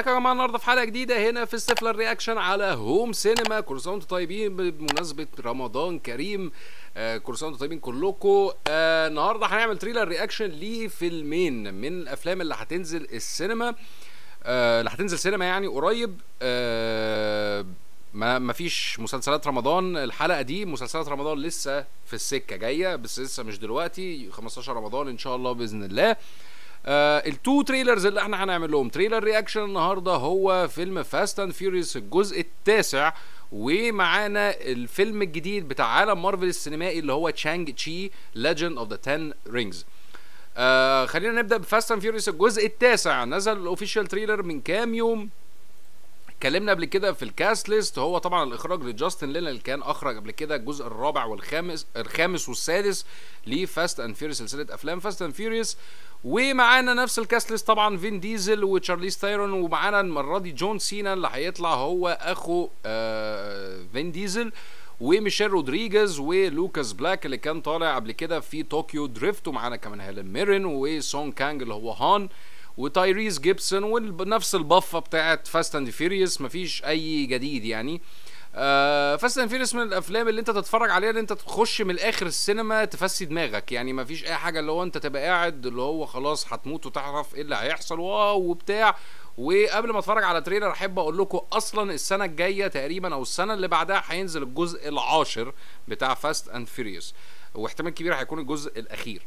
ازيكم يا جماعه النهارده في حلقه جديده هنا في ستيفلر رياكشن على هوم سينما كل سنه وانتم طيبين بمناسبه رمضان كريم آه كل سنه وانتم طيبين كلكم آه النهارده هنعمل تريلر رياكشن لفيلمين من الافلام اللي هتنزل السينما آه اللي هتنزل سينما يعني قريب آه ما ما فيش مسلسلات رمضان الحلقه دي مسلسلات رمضان لسه في السكه جايه بس لسه مش دلوقتي 15 رمضان ان شاء الله باذن الله آه التو تريلرز اللي احنا هنعمل لهم تريلر رياكشن النهارده هو فيلم فاست اند فيوريوس الجزء التاسع ومعانا الفيلم الجديد بتاع عالم مارفل السينمائي اللي هو تشانج تشي ليجند اوف ذا 10 رينجز آه خلينا نبدا بفاست اند فيوريوس الجزء التاسع نزل الاوفيشال تريلر من كام يوم اتكلمنا قبل كده في الكاست ليست هو طبعا الاخراج لجاستن لين اللي كان اخرج قبل كده الجزء الرابع والخامس الخامس والسادس لفاست اند فيوريوس سلسله افلام فاست اند فيوريوس ومعانا نفس الكاست ليست طبعا فين ديزل وتشارليز تايرون ومعانا المره دي جون سينا اللي هيطلع هو اخو آه فين ديزل وميشيل رودريجيز ولوكاس بلاك اللي كان طالع قبل كده في طوكيو دريفت ومعانا كمان هيلين ميرن وسون كانج اللي هو هان وتايريز جيبسون ونفس البفه بتاعت فاست اند فيوريوس مفيش اي جديد يعني آه فاست اند فيوريوس من الافلام اللي انت تتفرج عليها اللي انت تخش من الاخر السينما تفسي دماغك يعني مفيش اي حاجه اللي هو انت تبقى قاعد اللي هو خلاص هتموت وتعرف ايه اللي هيحصل واو وبتاع وقبل ما اتفرج على تريلر احب اقول لكم اصلا السنه الجايه تقريبا او السنه اللي بعدها هينزل الجزء العاشر بتاع فاست اند فيوريوس واحتمال كبير هيكون الجزء الاخير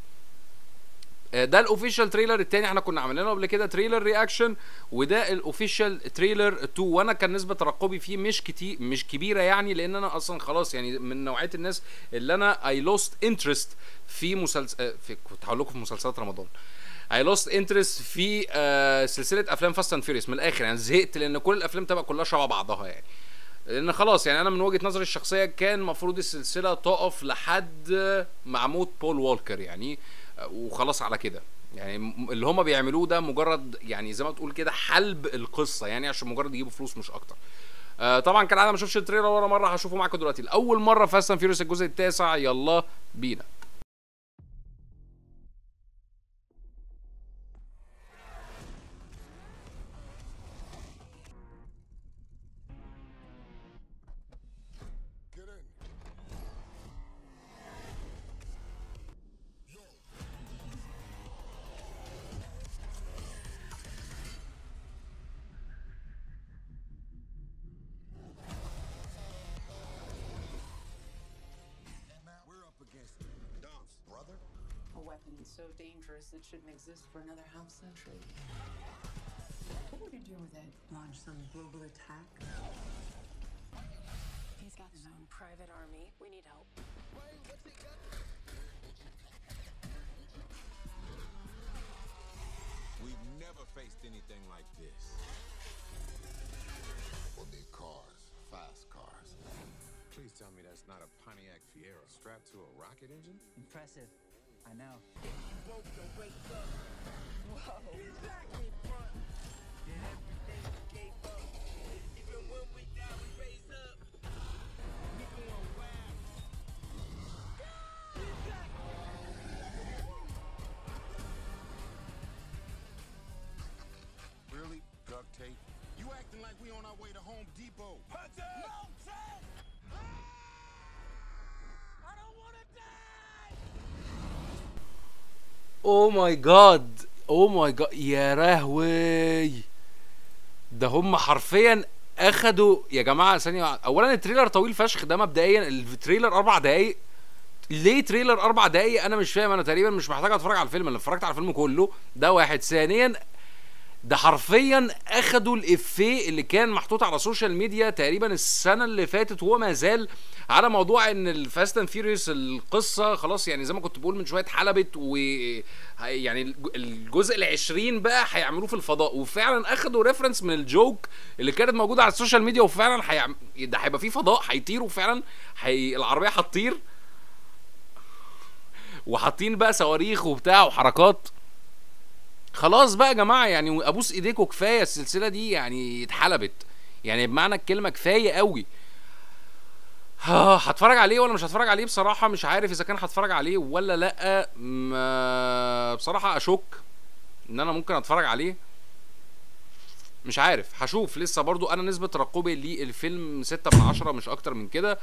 ده الاوفيشال تريلر التاني احنا كنا عاملينه قبل كده تريلر رياكشن وده الاوفيشال تريلر 2 وانا كان نسبه ترقبي فيه مش كتير مش كبيره يعني لان انا اصلا خلاص يعني من نوعيه الناس اللي انا اي لوست انترست في مسلسل في كنت هقول لكم في مسلسلات رمضان اي لوست انترست في آه سلسله افلام فاست اند فيوريوس من الاخر يعني زهقت لان كل الافلام تبقى كلها شبه بعضها يعني لان خلاص يعني انا من وجهه نظري الشخصيه كان المفروض السلسله تقف لحد مع موت بول والكر يعني وخلاص على كده يعني اللي هما بيعملوه ده مجرد يعني زي ما تقول كده حلب القصه يعني عشان مجرد يجيبوا فلوس مش اكتر آه طبعا كالعاده ما اشوفش التريلر ولا مره هشوفه معاكم دلوقتي لاول مره فاست اند فيوريوس الجزء التاسع يلا بينا A weapon so dangerous it shouldn't exist for another half century. What would you do with it? Launch some global attack? He's got his own private army. We need help. We've never faced anything like this. We'll need cars, fast cars. Please tell me that's not a Pontiac Fiero strapped to a rocket engine? Impressive. I know. Really? Duct tape? You acting like we on our way to Home Depot. Hunter! No, Ted! I don't want to die! او ماي جاد او ماي جاد يا لهوي ده هم حرفيا اخدوا يا جماعه ثانيه اولا التريلر طويل فشخ ده مبدئيا التريلر اربع دقايق ليه تريلر اربع دقايق انا مش فاهم انا تقريبا مش محتاج اتفرج على الفيلم انا اتفرجت على الفيلم كله ده واحد ثانيا ده حرفيا اخدوا الافيه اللي كان محطوط على السوشيال ميديا تقريبا السنه اللي فاتت وما زال على موضوع ان الفاست اند فيوريوس القصه خلاص يعني زي ما كنت بقول من شويه اتحلبت و يعني الجزء العشرين بقى هيعملوه في الفضاء وفعلا اخدوا ريفرنس من الجوك اللي كانت موجوده على السوشيال ميديا وفعلا هيعم... ده هيبقى فيه فضاء هيطيروا فعلا هي... العربيه هتطير وحاطين بقى صواريخ وبتاع وحركات خلاص بقى يا جماعه يعني ابوس ايديكم كفايه السلسله دي يعني اتحلبت يعني بمعنى الكلمه كفايه قوي ها هتفرج عليه ولا مش هتفرج عليه بصراحه مش عارف اذا كان هتفرج عليه ولا لا ما بصراحه اشك ان انا ممكن اتفرج عليه مش عارف هشوف لسه برضو انا نسبه ترقبي للفيلم ستة من عشرة مش اكتر من كده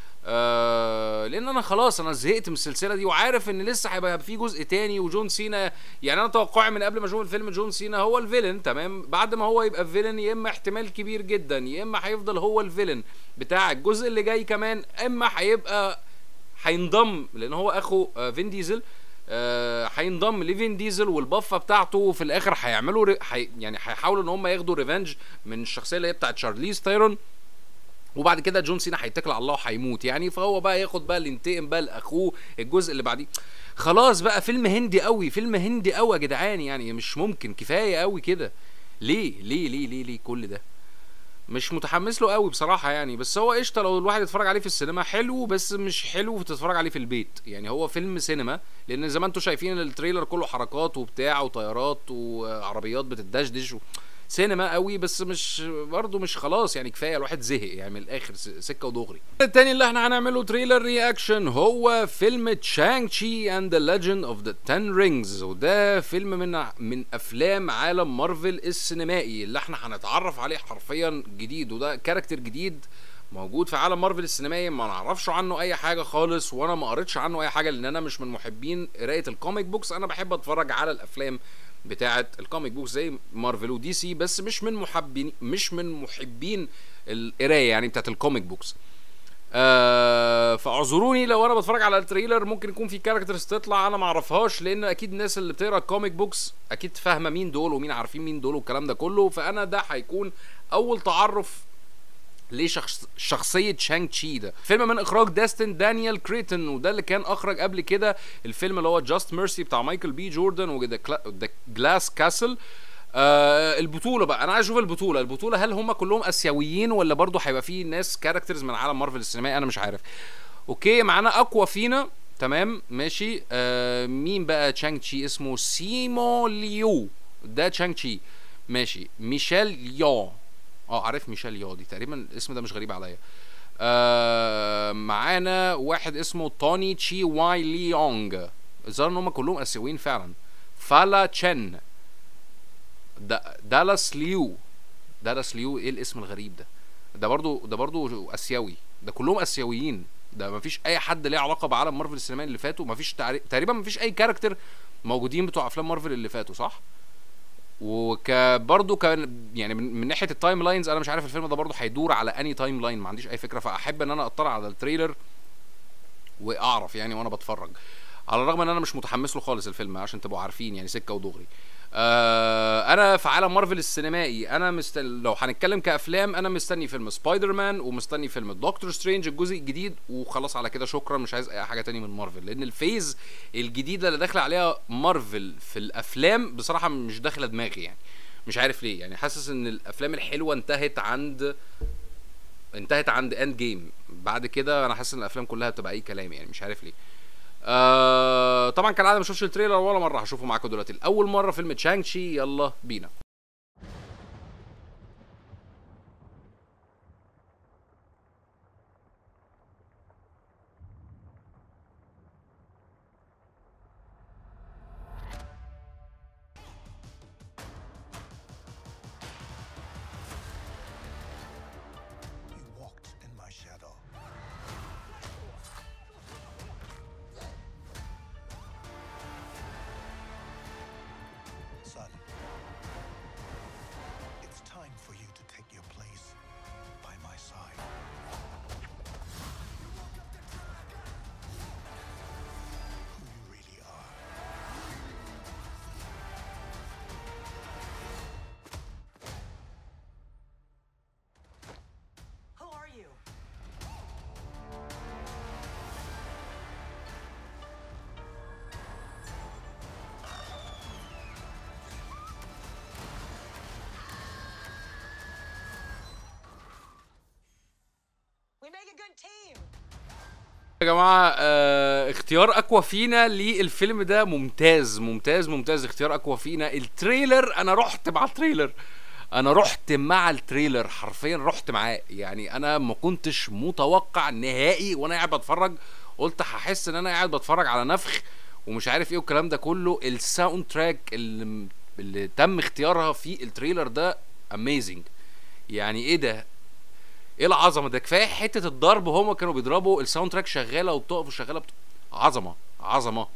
آه لان انا خلاص انا زهقت من السلسله دي وعارف ان لسه هيبقى في جزء تاني وجون سينا يعني انا توقعي من قبل ما اشوف الفيلم جون سينا هو الفيلن تمام بعد ما هو يبقى فيلن يا اما احتمال كبير جدا يا اما هيفضل هو الفيلن بتاع الجزء اللي جاي كمان اما هيبقى هينضم لان هو اخو آه، فين ديزل آه، هينضم لفين ديزل والبفه بتاعته في الاخر هيعملوا ري... حي... يعني هيحاولوا ان هم ياخدوا ريفنج من الشخصيه اللي هي بتاعت شارليز ثيرون وبعد كده جون سينا هيتكل على الله وهيموت يعني فهو بقى ياخد بقى اللي ينتقم بقى لاخوه الجزء اللي بعديه خلاص بقى فيلم هندي قوي فيلم هندي قوي يا جدعان يعني مش ممكن كفايه قوي كده ليه ليه ليه ليه ليه كل ده مش متحمس له قوي بصراحه يعني بس هو قشطه لو الواحد يتفرج عليه في السينما حلو بس مش حلو تتفرج عليه في البيت يعني هو فيلم سينما لان زي ما انتم شايفين التريلر كله حركات وبتاع وطيارات وعربيات بتدشدش و... سينما قوي بس مش برضه مش خلاص يعني كفايه الواحد زهق يعني من الاخر س- سكه ودغري التاني اللي احنا هنعمله تريلر رياكشن هو فيلم تشانغ تشي اند ذا ليجند اوف ذا 10 رينجز وده فيلم من من افلام عالم مارفل السينمائي اللي احنا هنتعرف عليه حرفيا جديد وده كاركتر جديد موجود في عالم مارفل السينمائي ما نعرفش عنه اي حاجه خالص وانا ما قريتش عنه اي حاجه لان انا مش من محبين قرايه الكوميك بوكس انا بحب اتفرج على الافلام بتاعه الكوميك بوكس زي مارفل ودي سي بس مش من محبين مش من محبين القرايه يعني بتاعه الكوميك بوكس آه فاعذروني لو انا بتفرج على التريلر ممكن يكون في كاركترز تطلع انا ما اعرفهاش لان اكيد الناس اللي بتقرا الكوميك بوكس اكيد فاهمه مين دول ومين عارفين مين دول والكلام ده كله فانا ده هيكون اول تعرف لشخص شخصية شانغ تشي ده فيلم من اخراج داستن دانيال كريتن وده اللي كان اخرج قبل كده الفيلم اللي هو جاست ميرسي بتاع مايكل بي جوردن وذا جلاس كاسل آه البطولة بقى انا عايز اشوف البطولة البطولة هل هم كلهم اسيويين ولا برضو هيبقى فيه ناس كاركترز من عالم مارفل السينمائي انا مش عارف اوكي معانا اقوى فينا تمام ماشي آه مين بقى تشانغ تشي اسمه سيمو ليو ده تشانغ تشي ماشي ميشيل يو اه عارف ميشيل يو دي تقريبا الاسم ده مش غريب عليا آه معانا واحد اسمه توني تشي واي ليونج الظاهر ان هم كلهم اسيويين فعلا فالا تشن دا دالاس ليو دالاس ليو ايه الاسم الغريب ده ده برضو ده برضو اسيوي ده كلهم اسيويين ده مفيش اي حد ليه علاقه بعالم مارفل السينمائي اللي فاتوا مفيش تعري... تقريبا مفيش اي كاركتر موجودين بتوع افلام مارفل اللي فاتوا صح وك برضه كان يعني من, من ناحيه التايم لاينز انا مش عارف الفيلم ده برضه هيدور على اني تايم لاين ما عنديش اي فكره فاحب ان انا اطلع على التريلر واعرف يعني وانا بتفرج على الرغم ان انا مش متحمس له خالص الفيلم عشان تبقوا عارفين يعني سكه ودغري آه انا في عالم مارفل السينمائي انا مستني لو هنتكلم كافلام انا مستني فيلم سبايدر مان ومستني فيلم دكتور سترينج الجزء الجديد وخلاص على كده شكرا مش عايز اي حاجه تاني من مارفل لان الفيز الجديده اللي داخله عليها مارفل في الافلام بصراحه مش داخله دماغي يعني مش عارف ليه يعني حاسس ان الافلام الحلوه انتهت عند انتهت عند اند جيم بعد كده انا حاسس ان الافلام كلها بتبقى اي كلام يعني مش عارف ليه آه طبعا كالعاده ما شفتش التريلر ولا مره هشوفه معاكم دلوقتي الاول مره فيلم تشانغ شي يلا بينا You walked in my shadow. Son, it's time for you to take your place by my side. Who you really are. Who are you? We make a good team. يا جماعه آه اختيار اقوى فينا للفيلم ده ممتاز ممتاز ممتاز اختيار اقوى فينا التريلر انا رحت مع التريلر انا رحت مع التريلر حرفيا رحت معاه يعني انا ما كنتش متوقع نهائي وانا قاعد بتفرج قلت هحس ان انا قاعد بتفرج على نفخ ومش عارف ايه والكلام ده كله الساوند تراك اللي, اللي تم اختيارها في التريلر ده اميزنج يعني ايه ده ايه العظمه ده كفايه حته الضرب هما كانوا بيضربوا الساوند تراك شغاله وبتقف وشغاله بت... عظمه عظمه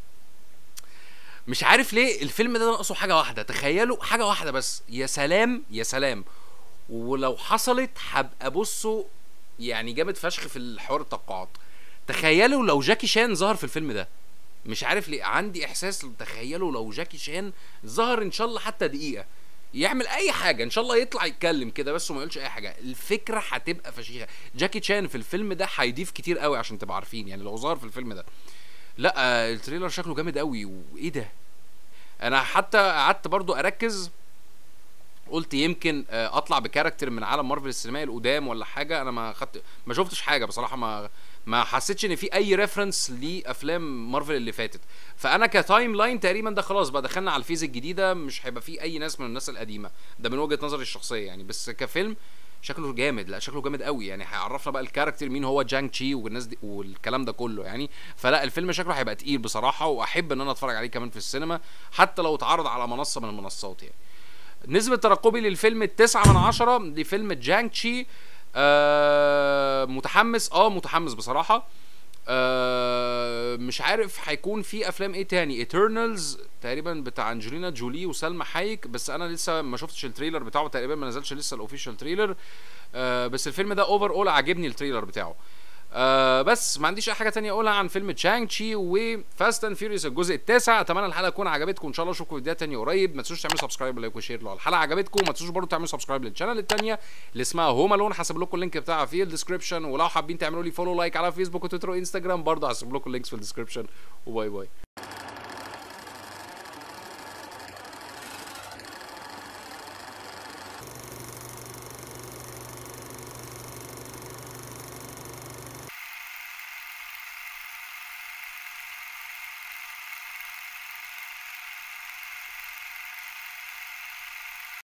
مش عارف ليه الفيلم ده ناقصه حاجه واحده تخيلوا حاجه واحده بس يا سلام يا سلام ولو حصلت هبقى بصوا يعني جامد فشخ في الحوار التوقعات تخيلوا لو جاكي شان ظهر في الفيلم ده مش عارف ليه عندي احساس تخيلوا لو جاكي شان ظهر ان شاء الله حتى دقيقه يعمل اي حاجه ان شاء الله يطلع يتكلم كده بس وما يقولش اي حاجه الفكره هتبقى فشيخه جاكي شان في الفيلم ده هيضيف كتير قوي عشان تبقى عارفين يعني لو ظهر في الفيلم ده لا آه، التريلر شكله جامد قوي وايه ده انا حتى قعدت برضو اركز قلت يمكن آه، اطلع بكاركتر من عالم مارفل السينمائي القدام ولا حاجه انا ما خدت ما شفتش حاجه بصراحه ما ما حسيتش ان في اي ريفرنس لافلام مارفل اللي فاتت فانا كتايم لاين تقريبا ده خلاص بقى دخلنا على الفيز الجديده مش هيبقى فيه اي ناس من الناس القديمه ده من وجهه نظري الشخصيه يعني بس كفيلم شكله جامد لا شكله جامد قوي يعني هيعرفنا بقى الكاركتر مين هو جانج تشي والناس دي والكلام ده كله يعني فلا الفيلم شكله هيبقى تقيل بصراحه واحب ان انا اتفرج عليه كمان في السينما حتى لو اتعرض على منصه من المنصات يعني نسبة ترقبي للفيلم التسعة من عشرة لفيلم جانج تشي آه متحمس اه متحمس بصراحة آه مش عارف هيكون في افلام ايه تاني ايترنالز تقريبا بتاع انجلينا جولي وسلمى حايك بس انا لسه ما شفتش التريلر بتاعه تقريبا ما نزلش لسه الاوفيشال تريلر آه بس الفيلم ده اوفر اول عاجبني التريلر بتاعه آه بس ما عنديش اي حاجه تانية اقولها عن فيلم تشانج تشي وفاست اند فيوريوس الجزء التاسع اتمنى الحلقه تكون عجبتكم ان شاء الله اشوفكم في فيديوهات تانية قريب ما تنسوش تعملوا سبسكرايب لايك وشير لو الحلقه عجبتكم ما تنسوش برضو تعملوا سبسكرايب للشانل التانية اللي اسمها هوم الون هسيب لكم اللينك بتاعها في الديسكربشن ولو حابين تعملوا لي فولو لايك على فيسبوك وتويتر وانستجرام برضه هسيب لكم اللينكس في الديسكربشن وباي باي